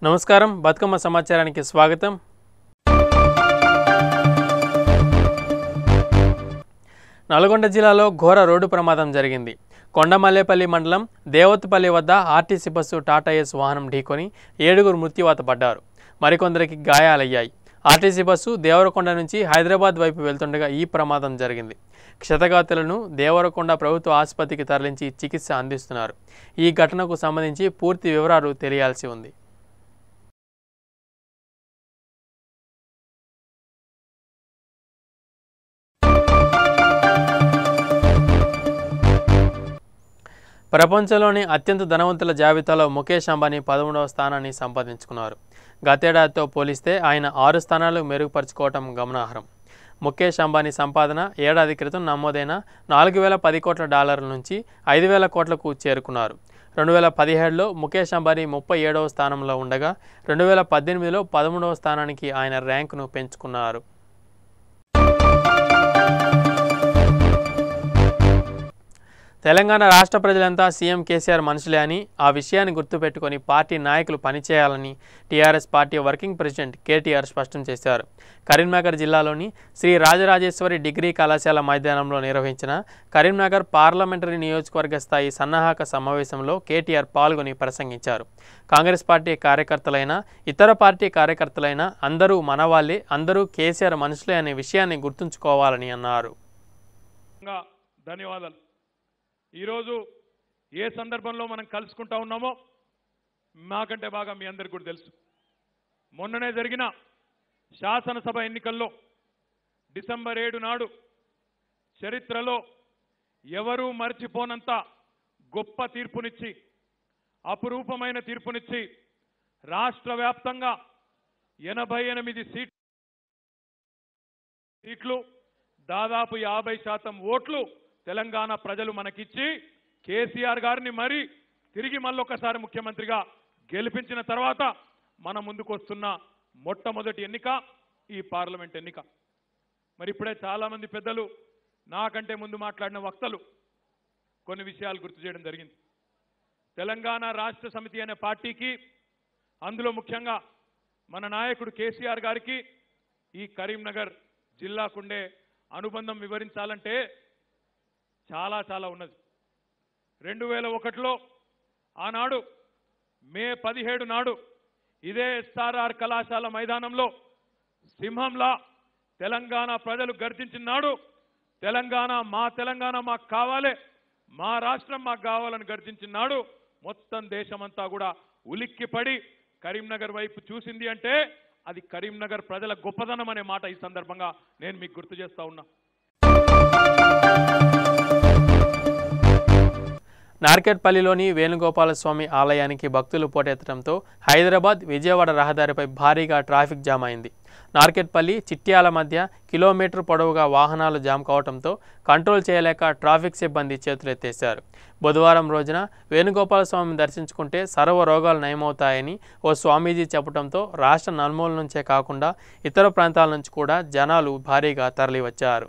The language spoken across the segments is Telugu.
నమస్కారం బతుకమ్మ సమాచారానికి స్వాగతం నల్గొండ జిల్లాలో ఘోర రోడ్డు ప్రమాదం జరిగింది కొండమల్లేపల్లి మండలం దేవత్పల్లి వద్ద ఆర్టీసీ బస్సు టాటా ఎస్ వాహనం ఢీకొని ఏడుగురు మృత్యువాత పడ్డారు మరికొందరికి గాయాలయ్యాయి ఆర్టీసీ బస్సు దేవరకొండ నుంచి హైదరాబాద్ వైపు వెళ్తుండగా ఈ ప్రమాదం జరిగింది క్షతగాతులను దేవరకొండ ప్రభుత్వ ఆసుపత్రికి తరలించి చికిత్స అందిస్తున్నారు ఈ ఘటనకు సంబంధించి పూర్తి వివరాలు తెలియాల్సి ఉంది ప్రపంచంలోని అత్యంత ధనవంతుల జాబితాలో ముఖేష్ అంబానీ పదమూడవ స్థానాన్ని సంపాదించుకున్నారు గతేడాదితో పోలిస్తే ఆయన ఆరు స్థానాలు మెరుగుపరుచుకోవటం గమనార్హం ముఖేష్ అంబానీ సంపాదన ఏడాది క్రితం నమోదైన నాలుగు వేల పది కోట్ల డాలర్ల నుంచి ఐదు వేల కోట్లకు చేరుకున్నారు రెండు వేల పదిహేడులో ముఖేష్ అంబానీ ముప్పై ఏడవ స్థానంలో ఉండగా రెండు వేల పద్దెనిమిదిలో పదమూడవ స్థానానికి ఆయన ర్యాంకును పెంచుకున్నారు తెలంగాణ రాష్ట్ర ప్రజలంతా సీఎం కేసీఆర్ మనుషులే అని ఆ విషయాన్ని గుర్తుపెట్టుకొని పార్టీ నాయకులు పనిచేయాలని TRS party working president KTR స్పష్టం చేశారు కరీంనగర్ జిల్లాలోని శ్రీ రాజరాజేశ్వరి డిగ్రీ కళాశాల మైదానంలో నిర్వహించిన కరీంనగర్ పార్లమెంటరీ నియోజకవర్గ స్థాయి సన్నాహక సమావేశంలో కేటీఆర్ పాల్గొని ప్రసంగించారు కాంగ్రెస్ పార్టీ కార్యకర్తలైన ఇతర పార్టీ కార్యకర్తలైన అందరూ మనవాళ్ళే అందరూ కేసీఆర్ మనుషులే అనే విషయాన్ని గుర్తుంచుకోవాలని అన్నారు గా ధన్యవాదాలు ఈరోజు ఏ సందర్భంలో మనం కలుసుకుంటా ఉన్నామో మాకంటే బాగా మీ అందరికి కూడా తెలుసు మొన్ననే జరిగిన శాసనసభ ఎన్నికల్లో డిసెంబర్ ఏడు నాడు చరిత్రలో ఎవరూ మర్చిపోనంత గొప్ప తీర్పునిచ్చి అపురూపమైన తీర్పునిచ్చి రాష్ట్ర వ్యాప్తంగా ఎనభై ఎనిమిది సీట్ సీట్లు దాదాపు యాభై శాతం ఓట్లు తెలంగాణ ప్రజలు మనకిచ్చి కేసీఆర్ గారిని మరి తిరిగి మళ్ళొకసారి ముఖ్యమంత్రిగా గెలిపించిన తర్వాత మన ముందుకు వస్తున్న మొట్టమొదటి ఎన్నిక ఈ పార్లమెంట్ ఎన్నిక మరి ఇప్పుడే చాలా మంది పెద్దలు నాకంటే ముందు మాట్లాడిన వక్తలు కొన్ని విషయాలు గుర్తు చేయడం జరిగింది తెలంగాణ రాష్ట్ర సమితి అనే పార్టీకి అందులో ముఖ్యంగా మన నాయకుడు కేసీఆర్ గారికి ఈ కరీంనగర్ జిల్లాకుండే అనుబంధం వివరించాలంటే చాలా చాలా ఉన్నది రెండు వేల ఒకటిలో ఆనాడు మే పదిహేడు నాడు ఇదే ఎస్ఆర్ఆర్ కళాశాల మైదానంలో సింహంలా తెలంగాణ ప్రజలు గర్జించిన నాడు తెలంగాణ మా తెలంగాణ మాకు కావాలి మా రాష్ట్రం మాకు కావాలని గర్జించిన నాడు మొత్తం దేశమంతా కూడా ఉలిక్కిపడి కరీంనగర్ వైపు చూసింది అంటే అది కరీంనగర్ ప్రజల గొప్పదనం అనే మాట ఈ సందర్భంగా నేను మీకు గుర్తు చేస్తా ఉన్నా నార్కెట్పల్లిలోని వేణుగోపాలస్వామి ఆలయానికి భక్తులు పోటెత్తడంతో హైదరాబాద్ విజయవాడ రహదారిపై భారీగా ట్రాఫిక్ జామ్ అయింది నార్కెట్పల్లి చిట్యాల మధ్య కిలోమీటర్ పొడవుగా వాహనాలు జామ్ కావడంతో కంట్రోల్ చేయలేక ట్రాఫిక్ సిబ్బంది చేతులెత్తేశారు బుధవారం రోజున వేణుగోపాలస్వామిని దర్శించుకుంటే సర్వ రోగాలు నయమవుతాయని ఓ స్వామీజీ చెప్పడంతో రాష్ట్ర నలుమూల నుంచే కాకుండా ఇతర ప్రాంతాల నుంచి కూడా జనాలు భారీగా తరలివచ్చారు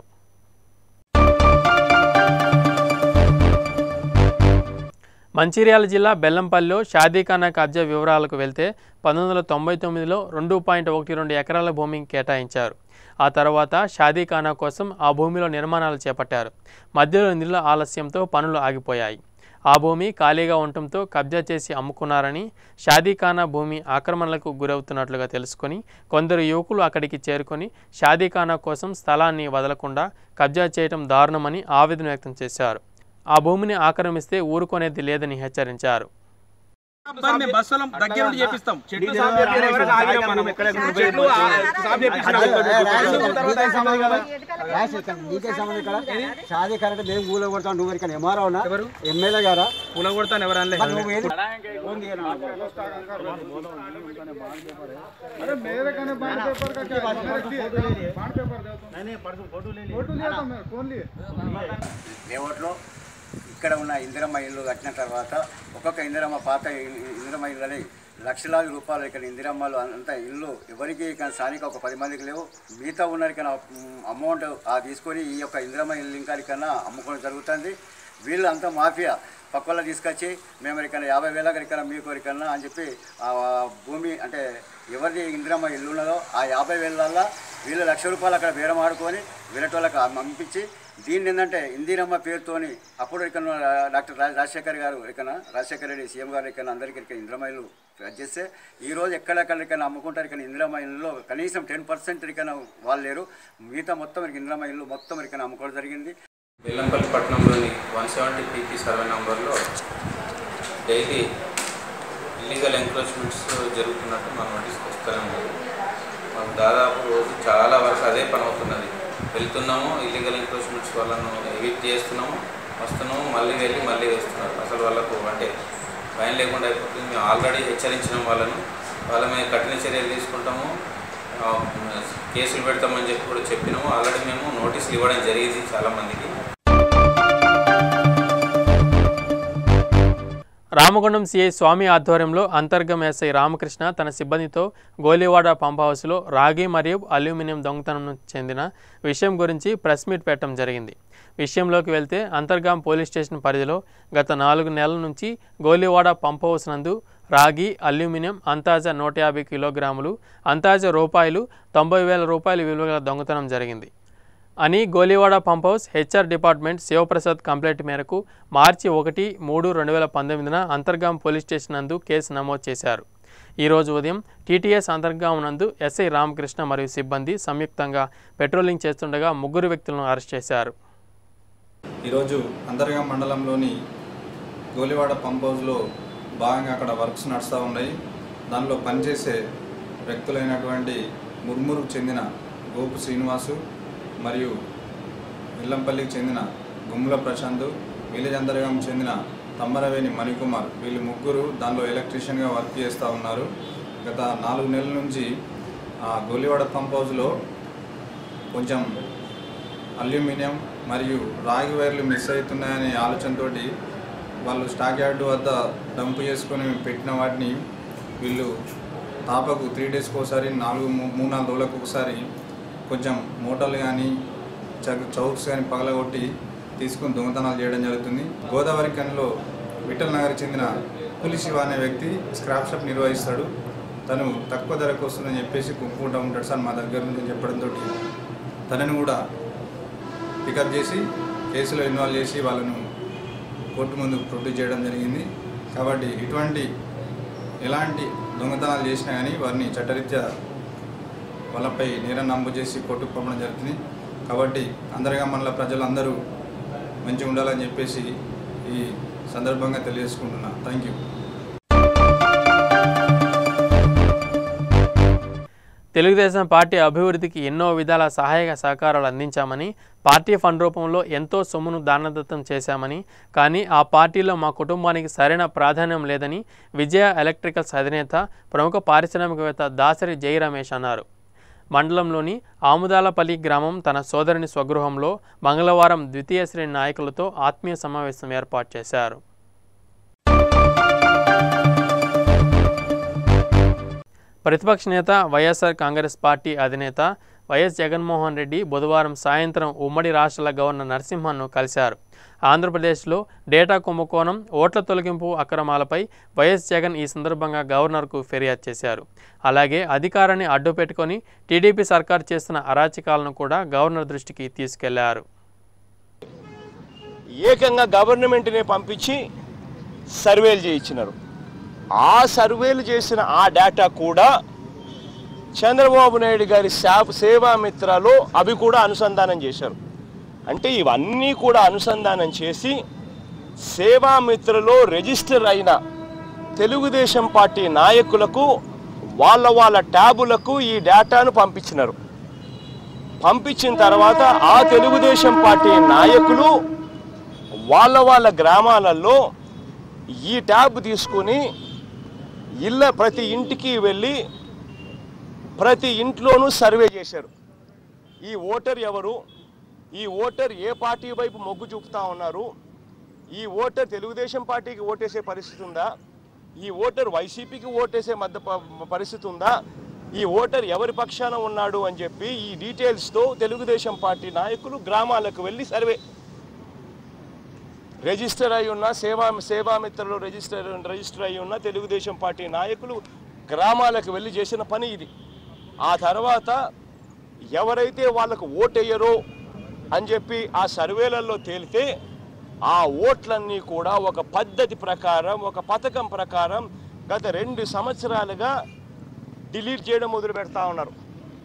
మంచిర్యాల జిల్లా బెల్లంపల్లిలో షాదీఖానా కబ్జా వివరాలకు వెళ్తే పంతొమ్మిది వందల తొంభై తొమ్మిదిలో రెండు పాయింట్ ఒకటి రెండు ఎకరాల భూమి కేటాయించారు ఆ తర్వాత షాదీఖానా కోసం ఆ భూమిలో నిర్మాణాలు చేపట్టారు మధ్యలో నిధుల ఆలస్యంతో పనులు ఆగిపోయాయి ఆ భూమి ఖాళీగా ఉండటంతో కబ్జా చేసి అమ్ముకున్నారని షాదీఖానా భూమి ఆక్రమణలకు గురవుతున్నట్లుగా తెలుసుకొని కొందరు యువకులు అక్కడికి చేరుకొని షాదీఖానా కోసం స్థలాన్ని వదలకుండా కబ్జా చేయడం దారుణమని ఆవేదన వ్యక్తం చేశారు ఆ భూమిని ఆక్రమిస్తే ఊరుకునేది లేదని హెచ్చరించారు అబ్బాయి మేము బస్సులో దగ్గర నుండి చేపిస్తాం చెట్లు డీజిల్ సాగు చేపించే ఆగిన వరకు ఆగినాం మనం మనం. ఎక్కడ ఎక్కడ చెట్లు ఆ- సాగు చేపించిన షాదీ కరెక్ట్ మేము ఊళ్ళో కొడతాం నువ్వు ఇక్కడ ఎంఆర్ఓ ఎవరు? ఎమ్మెల్యే గారా పూల కొడతాను ఎవరు అనలే. మరి నువ్వు ఏది- ఫోన్ చేయను. లేఅవుట్లో ఇక్కడ ఉన్న ఇందిరమ్మ ఇల్లు కట్టిన తర్వాత ఒక్కొక్క ఇందిరమ్మ పాత ఇ- ఇందిరమ్మ ఇళ్ళని లక్షలాది రూపాయలు ఇక్కడ ఇందిరమ్మలు అంత ఇల్లు ఎవరికి ఇక్కడ స్థానిక ఒక పది మందికి లేవు మిగతా ఉన్నరికన్నా అమౌంట్ ఆ తీసుకొని ఈ యొక్క ఇందిరమ్మ ఇల్లు ఇంకా కన్నా అమ్ముకోవడం జరుగుతుంది వీళ్ళంతా మాఫియా పక్కల తీసుకొచ్చి మేము ఇక్కడ యాభై వేల ఇక్కడ మీకు ఇక్కడ అని చెప్పి ఆ భూమి అంటే ఎవరిది ఇందిరమ్మ ఇల్లు ఉన్నదో ఆ యాభై వేలల్లో వీళ్ళు లక్ష రూపాయలు అక్కడ బేరం ఆడుకొని వీళ్ళటోళ్ళకి పంపించి దీన్ని ఏంటంటే ఇందిరమ్మ పేరుతోని అప్పుడు ఇక్కడ ఉన్న డాక్టర్ రాజ్- రాజశేఖర్ గారు ఇక్కడ రాజశేఖర్ రెడ్డి సీఎం గారు ఇక్కడ అందరికీ ఇక్కడ ఇందిరమ్మ ఇల్లు అది చేస్తే ఈ రోజు ఎక్కడెక్కడ అమ్ముకుంటారు ఇక్కడ ఇందిరమ్మ ఇల్లులో కనీసం టెన్ పర్సెంట్ ఇక్కడ వాళ్ళు లేరు మిగతా మొత్తం ఇక్కడ ఇందిరమ్మ ఇల్లు మొత్తం ఇక్కడ అమ్ముకోవడం జరిగింది బెల్లంపల్లి పట్టణంలోని వన్ సెవెంటీ పీపీ సర్వే నంబర్లో డైలీ ఇల్లీగల్ ఎంక్రోచ్మెంట్స్ జరుగుతున్నట్టు మనం నోటీస్ వస్తూనే ఉంది మాకు దాదాపు రోజు చాలా వరకు అదే పని అవుతున్నది వెళ్తున్నాము ఇల్లీగల్ ఎంక్రోచ్మెంట్స్ వాళ్ళను ఎవిట్ చేస్తున్నాము వస్తున్నాము మళ్ళీ వెళ్ళి మళ్ళీ వేస్తున్నారు అసలు వాళ్ళకు అంటే భయం లేకుండా అయిపోతుంది మేము ఆల్రెడీ హెచ్చరించినాం వాళ్ళను వాళ్ళ మీద కఠిన చర్యలు తీసుకుంటాము ఆ, కేసులు పెడతామని చెప్పి కూడా చెప్పినాము ఆల్రెడీ మేము నోటీసులు ఇవ్వడం జరిగింది చాలామందికి రామగుండం సిఐ స్వామి ఆధ్వర్యంలో అంతర్గం ఎస్ఐ రామకృష్ణ తన సిబ్బందితో గోలివాడ పంప్ హౌస్లో రాగి మరియు అల్యూమినియం దొంగతనం చెందిన విషయం గురించి ప్రెస్ మీట్ పెట్టడం జరిగింది విషయంలోకి వెళ్తే అంతర్గాం పోలీస్ స్టేషన్ పరిధిలో గత నాలుగు నెలల నుంచి గోలివాడ పంప్ హౌస్ నందు రాగి అల్యూమినియం అంతాజా నూట యాభై కిలోగ్రాములు అంతాజా రూపాయలు తొంభై వేల రూపాయల విలువగల దొంగతనం జరిగింది అని Goliwada pump house HR department Shivaprasad complaint మేరకు మార్చి ఒకటి మూడు రెండు వేల పంతొమ్మిదిన అంతర్గాం పోలీస్ స్టేషన్ నందు కేసు నమోదు చేశారు ఈరోజు ఉదయం టీటీఎస్ అంతర్గాం నందు ఎస్ఐ రామకృష్ణ మరియు సిబ్బంది సంయుక్తంగా పెట్రోలింగ్ చేస్తుండగా ముగ్గురు వ్యక్తులను అరెస్ట్ చేశారు ఈరోజు అంతర్గాం మండలంలోని గోలివాడ పంప్ హౌస్లో భాగంగా అక్కడ వర్క్స్ నడుస్తూ ఉన్నాయి దానిలో పనిచేసే వ్యక్తులైనటువంటి ముర్మురుకు చెందిన గోపు శ్రీనివాసు మరియు ఇల్లంపల్లికి చెందిన గుమ్ముల ప్రశాంత్ విలేజ్ అంతర్గాం చెందిన తమ్మరవేణి మణికుమార్ వీళ్ళు ముగ్గురు దానిలో ఎలక్ట్రీషియన్గా వర్క్ చేస్తూ ఉన్నారు గత నాలుగు నెలల నుంచి ఆ గోలివాడ పంప్ హౌస్లో కొంచెం అల్యూమినియం మరియు రాగి వైర్లు మిస్ అవుతున్నాయనే ఆలోచనతోటి వాళ్ళు స్టాక్ యార్డు వద్ద డంప్ చేసుకొని పెట్టిన వాటిని వీళ్ళు తాపకు త్రీ డేస్కి ఒకసారి నాలుగు మూ- మూడు నాలుగు రోజులకు ఒకసారి కొంచెం మూటలు కానీ చౌ- చౌక్స్ కానీ పగలగొట్టి తీసుకుని దొంగతనాలు చేయడం జరుగుతుంది గోదావరి కనిలో విఠల్ నగర్కి చెందిన పులి శివ అనే వ్యక్తి స్క్రాప్ షాప్ నిర్వహిస్తాడు తను తక్కువ ధరకు వస్తుందని చెప్పేసి కుమ్ముకుంటూ ఉంటాడు సార్ మా దగ్గర నుంచి చెప్పడంతో తనని కూడా పికప్ చేసి కేసులో ఇన్వాల్వ్ చేసి వాళ్ళను కోర్టు ముందు ప్రొడ్యూస్ చేయడం జరిగింది కాబట్టి ఇటువంటి ఎలాంటి దొంగతనాలు చేసినా కానీ వారిని చట్టరీత్యా వాళ్ళపై నేరం నమోదు చేసి కోర్టుకు పంపడం జరుగుతుంది కాబట్టి అందరిగా మనల ప్రజలందరూ మంచిగా ఉండాలని చెప్పేసి ఈ సందర్భంగా తెలియజేసుకుంటున్నా థ్యాంక్ యూ తెలుగుదేశం పార్టీ అభివృద్ధికి ఎన్నో విధాల సహాయక సహకారాలు అందించామని పార్టీ ఫండ్ రూపంలో ఎంతో సొమ్మును దానదత్తం చేశామని కానీ ఆ పార్టీలో మా కుటుంబానికి సరైన ప్రాధాన్యం లేదని విజయ ఎలక్ట్రికల్స్ అధినేత ప్రముఖ పారిశ్రామికవేత్త దాసరి జై రమేష్ అన్నారు మండలంలోని ఆముదాలపల్లి గ్రామం తన సోదరుని స్వగృహంలో మంగళవారం ద్వితీయ శ్రేణి నాయకులతో ఆత్మీయ సమావేశం ఏర్పాటు చేశారు ప్రతిపక్ష నేత వైఎస్ఆర్ కాంగ్రెస్ పార్టీ అధినేత వైఎస్ జగన్మోహన్ రెడ్డి బుధవారం సాయంత్రం ఉమ్మడి రాష్ట్రాల గవర్నర్ నరసింహన్ను కలిశారు ఆంధ్రప్రదేశ్లో డేటా కుంభకోణం ఓట్ల తొలగింపు అక్రమాలపై వైఎస్ జగన్ ఈ సందర్భంగా గవర్నర్కు ఫిర్యాదు చేశారు అలాగే అధికారాన్ని అడ్డుపెట్టుకొని టీడీపీ సర్కార్ చేస్తున్న అరాచకాలను కూడా గవర్నర్ దృష్టికి తీసుకెళ్లారు ఏకంగా గవర్నమెంట్నే పంపించి సర్వేలు చేయించినారు ఆ సర్వేలు చేసిన ఆ డేటా కూడా చంద్రబాబు నాయుడు గారి శాప సేవామిత్రలో అవి కూడా అనుసంధానం చేశారు అంటే ఇవన్నీ కూడా అనుసంధానం చేసి సేవామిత్రలో రిజిస్టర్ అయిన తెలుగుదేశం పార్టీ నాయకులకు వాళ్ళ వాళ్ళ ట్యాబులకు ఈ డేటాను పంపించినారు పంపించిన తర్వాత ఆ తెలుగుదేశం పార్టీ నాయకులు వాళ్ళ వాళ్ళ గ్రామాలలో ఈ ట్యాబ్ తీసుకుని ఇళ్ళ ప్రతి ఇంటికి వెళ్ళి ప్రతి ఇంట్లోనూ సర్వే చేశారు ఈ ఓటర్ ఎవరు ఈ ఓటర్ ఏ పార్టీ వైపు మొగ్గు చూపుతా ఉన్నారు ఈ ఓటర్ తెలుగుదేశం పార్టీకి ఓటేసే పరిస్థితి ఉందా ఈ ఓటర్ వైసీపీకి ఓటేసే మధ్య ప- పరిస్థితి ఉందా ఈ ఓటర్ ఎవరి పక్షాన ఉన్నాడు అని చెప్పి ఈ డీటెయిల్స్తో తెలుగుదేశం పార్టీ నాయకులు గ్రామాలకు వెళ్ళి సర్వే రిజిస్టర్ అయి ఉన్న సేవా సేవామిత్రలో రిజిస్టర్ రిజిస్టర్ అయి ఉన్న తెలుగుదేశం పార్టీ నాయకులు గ్రామాలకు వెళ్ళి చేసిన పని ఇది ఆ తర్వాత ఎవరైతే వాళ్ళకు ఓటేయరో అని చెప్పి ఆ సర్వేలలో తేలితే ఆ ఓట్లన్నీ కూడా ఒక పద్ధతి ప్రకారం ఒక పథకం ప్రకారం గత రెండు సంవత్సరాలుగా డిలీట్ చేయడం మొదలు పెడతా ఉన్నారు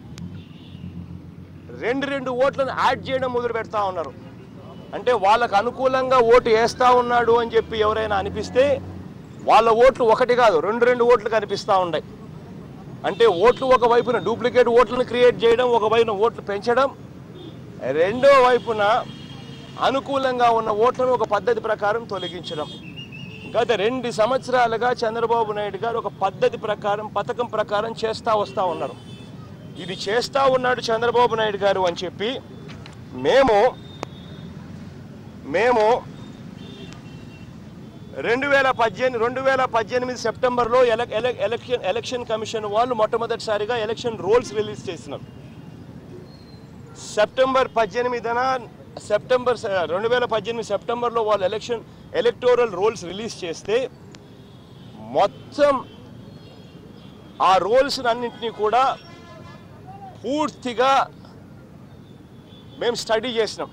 రెండు రెండు ఓట్లను యాడ్ చేయడం మొదలు పెడతా ఉన్నారు అంటే వాళ్ళకు అనుకూలంగా ఓటు వేస్తా ఉన్నాడు అని చెప్పి ఎవరైనా అనిపిస్తే వాళ్ళ ఓట్లు ఒకటి కాదు రెండు రెండు ఓట్లు కనిపిస్తూ ఉన్నాయి అంటే ఓట్లు ఒక వైపున డూప్లికేట్ ఓట్లను క్రియేట్ చేయడం ఒక వైపున ఓట్లు పెంచడం రెండో వైపున అనుకూలంగా ఉన్న ఓట్లను ఒక పద్ధతి ప్రకారం తొలగించడం గత రెండు సంవత్సరాలుగా చంద్రబాబు నాయుడు గారు ఒక పద్ధతి ప్రకారం పథకం ప్రకారం చేస్తూ వస్తూ ఉన్నారు ఇది చేస్తూ ఉన్నాడు చంద్రబాబు నాయుడు గారు అని చెప్పి మేము మేము రెండు వేల పద్దెనిమిది రెండు వేల పద్దెనిమిది సెప్టెంబర్లో ఎల ఎల- ఎలక్షన్ ఎలక్షన్ కమిషన్ వాళ్ళు మొట్టమొదటిసారిగా ఎలక్షన్ రోల్స్ రిలీజ్ చేసినారు సెప్టెంబర్ పద్దెనిమిదిన సెప్టెంబర్ స- రెండు వేల పద్దెనిమిది సెప్టెంబర్లో వాళ్ళు ఎలక్షన్ ఎలక్టోరల్ రోల్స్ రిలీజ్ చేస్తే మొత్తం ఆ రోల్స్ అన్నింటినీ కూడా పూర్తిగా మేము స్టడీ చేసినాం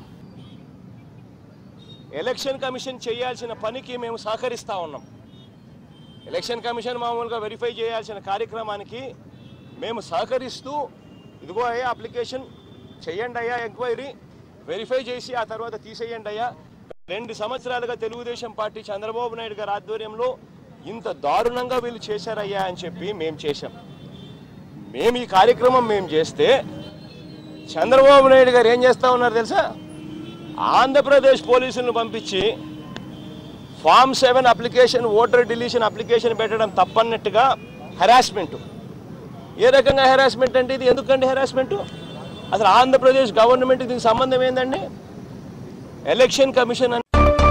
ఎలక్షన్ కమిషన్ చేయాల్సిన పనికి మేము సహకరిస్తూ ఉన్నాం ఎలక్షన్ కమిషన్ మామూలుగా వెరిఫై చేయాల్సిన కార్యక్రమానికి మేము సహకరిస్తూ ఇదిగో అయ్యా అప్లికేషన్ చేయండి అయ్యా ఎంక్వైరీ వెరిఫై చేసి ఆ తర్వాత తీసేయండి అయ్యా రెండు సంవత్సరాలుగా తెలుగుదేశం పార్టీ చంద్రబాబు నాయుడు గారి ఆధ్వర్యంలో ఇంత దారుణంగా వీళ్ళు చేశారయ్యా అని చెప్పి మేము చేశాం మేము ఈ కార్యక్రమం మేము చేస్తే చంద్రబాబు నాయుడు గారు ఏం చేస్తా ఉన్నారు తెలుసా ఆంధ్రప్రదేశ్ పోలీసులను పంపించి form seven application voter deletion application పెట్టడం తప్పన్నట్టుగా హెరాస్మెంట్ ఏ రకంగా హెరాస్మెంట్ అంటే ఇది ఎందుకండి హెరాస్మెంట్ అసలు ఆంధ్రప్రదేశ్ గవర్నమెంట్ దీనికి సంబంధం ఏందండి ఎలక్షన్ కమిషన్ అని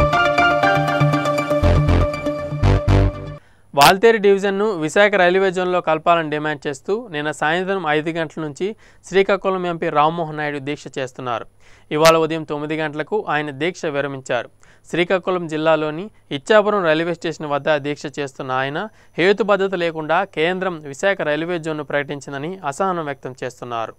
వాల్తేరు డివిజన్ను విశాఖ రైల్వే జోన్లో కలపాలని డిమాండ్ చేస్తూ నిన్న సాయంత్రం ఐదు గంటల నుంచి శ్రీకాకుళం ఎంపీ రామ్మోహన్ నాయుడు దీక్ష చేస్తున్నారు ఇవాళ ఉదయం తొమ్మిది గంటలకు ఆయన దీక్ష విరమించారు శ్రీకాకుళం జిల్లాలోని ఇచ్చాపురం రైల్వే స్టేషన్ వద్ద దీక్ష చేస్తున్న ఆయన హేతుబద్ధత లేకుండా కేంద్రం విశాఖ రైల్వే జోన్ను ప్రకటించిందని అసహనం వ్యక్తం చేస్తున్నారు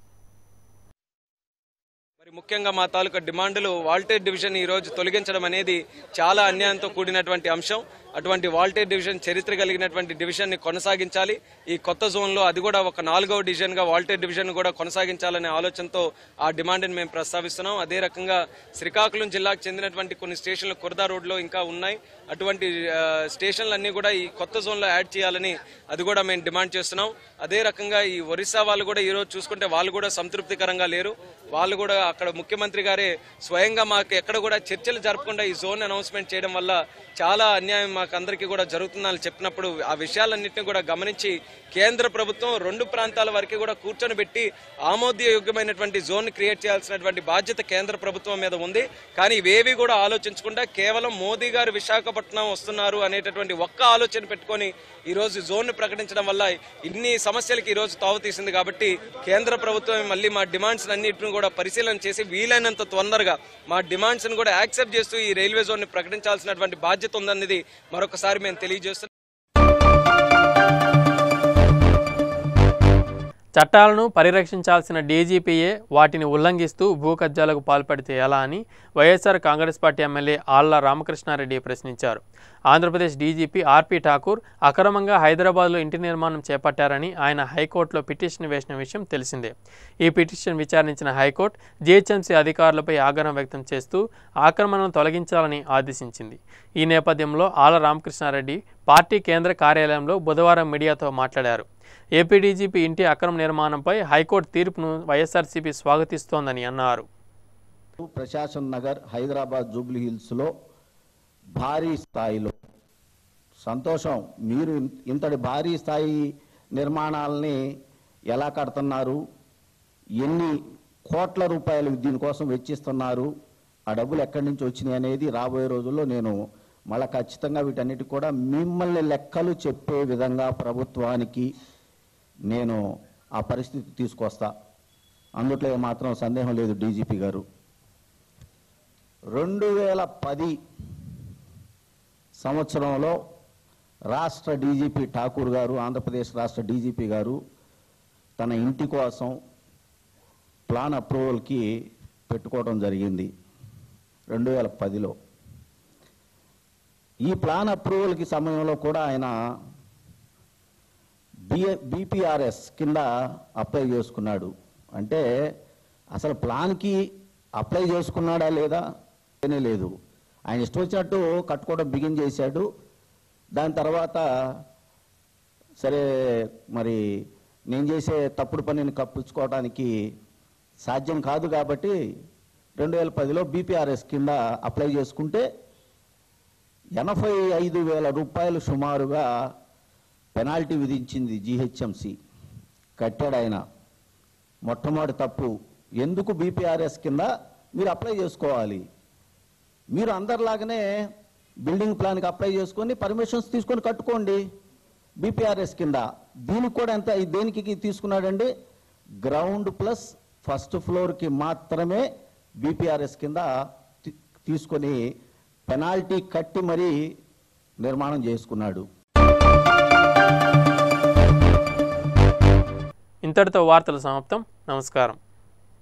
మరి ముఖ్యంగా మా తాలూకా డిమాండ్లు వాల్టేర్ డివిజన్ ఈ రోజు తొలగించడం అనేది చాలా అన్యాయంతో కూడినటువంటి అంశం అటువంటి వాల్టేర్ డివిజన్ చరిత్ర కలిగినటువంటి డివిజన్ ని కొనసాగించాలి ఈ కొత్త జోన్ లో అది కూడా ఒక నాలుగవ డివిజన్ గా వాల్టేర్ డివిజన్ కూడా కొనసాగించాలనే ఆలోచనతో ఆ డిమాండ్ ని మేము ప్రస్తావిస్తున్నాం అదే రకంగా శ్రీకాకుళం జిల్లాకు చెందినటువంటి కొన్ని స్టేషన్లు కుర్దా రోడ్ లో ఇంకా ఉన్నాయి అటువంటి ఆ, స్టేషన్లన్నీ కూడా ఈ కొత్త జోన్ లో యాడ్ చేయాలని అది కూడా మేము డిమాండ్ చేస్తున్నాం అదే రకంగా ఈ ఒరిస్సా వాళ్ళు కూడా ఈ రోజు చూసుకుంటే వాళ్ళు కూడా సంతృప్తికరంగా లేరు వాళ్ళు కూడా అక్కడ ముఖ్యమంత్రి గారే స్వయంగా మాకు ఎక్కడ కూడా చర్చలు జరపకుండా ఈ జోన్ అనౌన్స్మెంట్ చేయడం వల్ల చాలా అన్యాయం మాకు అందరికీ కూడా జరుగుతుందని చెప్పినప్పుడు ఆ విషయాలన్నింటినీ కూడా గమనించి కేంద్ర ప్రభుత్వం రెండు ప్రాంతాల వరకు కూడా కూర్చొని పెట్టి ఆమోదయోగ్యమైనటువంటి జోన్ క్రియేట్ చేయాల్సినటువంటి బాధ్యత కేంద్ర ప్రభుత్వం మీద ఉంది కానీ ఇవేవి కూడా ఆలోచించకుండా కేవలం మోదీ గారు విశాఖపట్నం వస్తున్నారు అనేటటువంటి ఒక్క ఆలోచన పెట్టుకొని ఈ రోజు జోన్ ప్రకటించడం వల్ల ఇన్ని సమస్యలకి ఈ రోజు తావు తీసింది కాబట్టి కేంద్ర ప్రభుత్వం మళ్ళీ మా డిమాండ్స్ అన్నింటిని కూడా పరిశీలన చేసి వీలైనంత తొందరగా మా డిమాండ్స్ ని కూడా యాక్సెప్ట్ చేస్తూ ఈ రైల్వే జోన్ ని ప్రకటించాల్సినటువంటి బాధ్యత ఉందన్నది మరొకసారి మేము తెలియజేస్తున్నాం చట్టాలను పరిరక్షించాల్సిన డీజీపీఏ వాటిని ఉల్లంఘిస్తూ భూ కబ్జాలకు పాల్పడితే ఎలా అని YSR Congress party MLA Alla Ramakrishna Reddy ప్రశ్నించారు ఆంధ్రప్రదేశ్ డీజీపీ ఆర్పీ ఠాకూర్ అక్రమంగా హైదరాబాద్లో ఇంటి నిర్మాణం చేపట్టారని ఆయన హైకోర్టులో పిటిషన్ వేసిన విషయం తెలిసిందే ఈ పిటిషన్ విచారించిన హైకోర్టు జీహెచ్ఎంసీ అధికారులపై ఆగ్రహం వ్యక్తం చేస్తూ ఆక్రమణను తొలగించాలని ఆదేశించింది ఈ నేపథ్యంలో ఆళ్ల రామకృష్ణారెడ్డి పార్టీ కేంద్ర కార్యాలయంలో బుధవారం మీడియాతో మాట్లాడారు ఏపీ డీజీపీ ఇంటి అక్రమ నిర్మాణంపై హైకోర్టు తీర్పును వైఎస్ఆర్సీపీ స్వాగతిస్తోందని అన్నారు ప్రశాసన్ నగర్ హైదరాబాద్ జూబ్లీ హిల్స్లో భారీ స్థాయిలో సంతోషం మీరు ఇంతటి భారీ స్థాయి నిర్మాణాలని ఎలా కడుతున్నారు ఎన్ని కోట్ల రూపాయలు దీనికోసం వెచ్చిస్తున్నారు ఆ డబ్బులు ఎక్కడి నుంచి వచ్చినాయి అనేది రాబోయే రోజుల్లో నేను మళ్ళా ఖచ్చితంగా వీటన్నిటి కూడా మిమ్మల్ని లెక్కలు చెప్పే విధంగా ప్రభుత్వానికి నేను ఆ పరిస్థితి తీసుకొస్తా అందుట్లో ఏమాత్రం సందేహం లేదు డీజీపీ గారు రెండు వేల పది సంవత్సరంలో రాష్ట్ర డీజీపీ ఠాకూర్ గారు ఆంధ్రప్రదేశ్ రాష్ట్ర డీజీపీ గారు తన ఇంటి కోసం ప్లాన్ అప్రూవల్కి పెట్టుకోవడం జరిగింది రెండు వేల పదిలో ఈ ప్లాన్ అప్రూవల్కి సమయంలో కూడా ఆయన బిఏ బీపీఆర్ఎస్ కింద అప్లై చేసుకున్నాడు అంటే అసలు ప్లాన్కి అప్లై చేసుకున్నాడా లేదా అనే లేదు ఆయన ఇష్టం వచ్చినట్టు కట్టుకోవడం బిగిన్ చేశాడు దాని తర్వాత సరే మరి నేను చేసే తప్పుడు పనిని కప్పించుకోవడానికి సాధ్యం కాదు కాబట్టి రెండు వేల పదిలో బీపీఆర్ఎస్ కింద అప్లై చేసుకుంటే ఎనభై ఐదు వేల రూపాయలు సుమారుగా పెనాల్టీ విధించింది జీహెచ్ఎంసి కట్టాడు ఆయన మొట్టమొదటి తప్పు ఎందుకు బీపీఆర్ఎస్ కింద మీరు అప్లై చేసుకోవాలి మీరు అందరిలాగానే బిల్డింగ్ ప్లాన్కి అప్లై చేసుకొని పర్మిషన్స్ తీసుకొని కట్టుకోండి బీపీఆర్ఎస్ కింద దీనికి కూడా ఎంత దేనికి తీసుకున్నాడండి గ్రౌండ్ ప్లస్ ఫస్ట్ ఫ్లోర్కి మాత్రమే బీపీఆర్ఎస్ కింద తీ- తీసుకొని పెనాల్టీ కట్టి మరీ నిర్మాణం చేసుకున్నాడు ఇంతటితో వార్తలు సమాప్తం నమస్కారం